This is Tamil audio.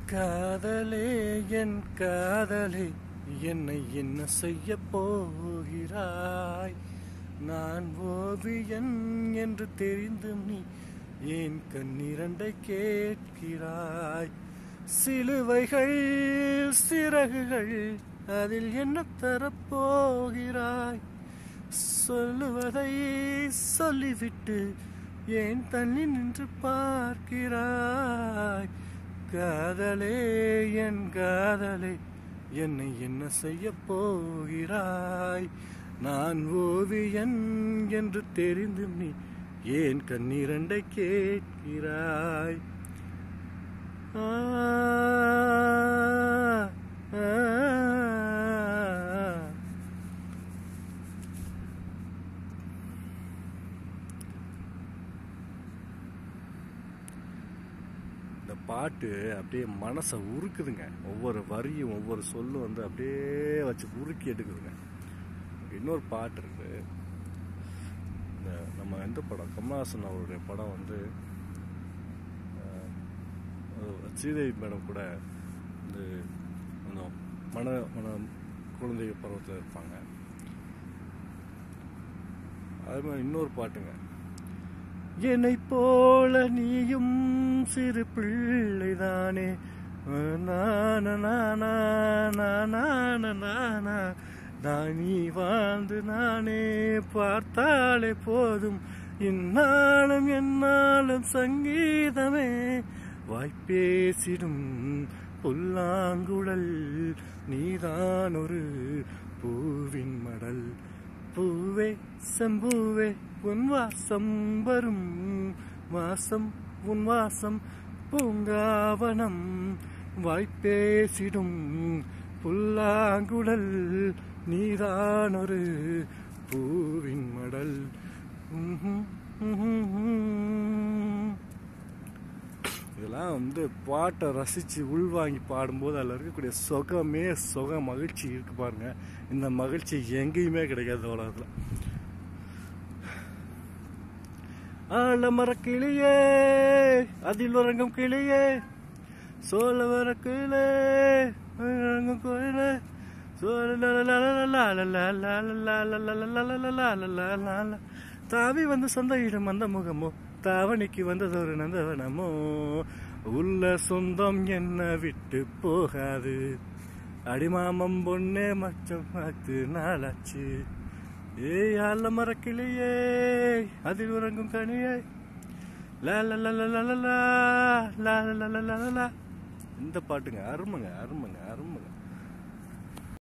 காதலே என் காதலே என்னை என்ன செய்ய போகிறாய் நான் ஓவியன் என்று தெரிந்தும் நீ ஏன் கண்ணிரண்டை கேட்கிறாய் சிலுவைகள் சிறகுகள் அதில் என்ன தரப்போகிறாய் சொல்லுவதை சொல்லிவிட்டு ஏன் தள்ளி நின்று பார்க்கிறாய் காதலே என் காதலே என்னை என்ன செய்ய போகிறாய் நான் ஓவியன் என்று தெரிந்தும் நீ ஏன் கண்ணீரண்டை கேட்கிறாய் ஆ, ஆ, ஆ. இந்த பாட்டு அப்படியே மனசை உருக்குதுங்க ஒவ்வொரு வரியும் ஒவ்வொரு சொல்லும் வந்து அப்படியே வச்சு உருக்கி எடுக்குதுங்க இன்னொரு பாட்டு இருக்கு இந்த நம்ம எந்த படம் கமல்ஹாசன் அவருடைய படம் வந்து அஹ், ஸ்ரீதேவி மேடம் கூட வந்து கொஞ்சம் மன மன குழந்தை பருவத்தில் இருப்பாங்க அதே மாதிரி இன்னொரு பாட்டுங்க என்னை போல நீயும் சிறு பிள்ளைதானே நான நானா நானா நானா நான் நீ வாழ்ந்து நானே பார்த்தாலே போதும் இந்நாளும் என்னாலும் சங்கீதமே வாய்ப்பேசிடும் புல்லாங்குழல் நீதான் ஒரு பூவின் மடல் பூவே செம்பூவே உன் வாசம் வரும் வாசம் உன் வாசம் பூங்காவனம் வாய்ப்பேசிடும் புல்லாங்குழல் நீதான் ஒரு பூவின் மடல் ம்ஹும், ம்ஹும், ம்ஹும். இதெல்லாம் வந்து பாட்டை ரசித்து உள்வாங்கி பாடும்போது அதில் இருக்கக்கூடிய சுகமே சுக மகிழ்ச்சி இருக்கு பாருங்க இந்த மகிழ்ச்சி எங்கேயுமே கிடைக்காது உலகத்தில் ஆலமர கிளியே அதில் உறங்கும் கிளியே சோழ வர கிளே உறங்கும் கோயிலே தாவி வந்து சந்தையிடும் அந்த முகமோ தாவணிக்கு வந்தது ஒரு நந்தவனமோ உள்ள சொந்தம் என்ன விட்டு போகாது அடிமாமம் பொண்ணே மச்சம் பார்த்து நாளாச்சு ஏய் ஆல மரக்கிளியே அதில் உறங்கும் கனியே லா லா லா லா லா லா லா லா லா லா லா லா லா இந்த பாட்டுங்க அருமைங்க அருமைங்க அருமைங்க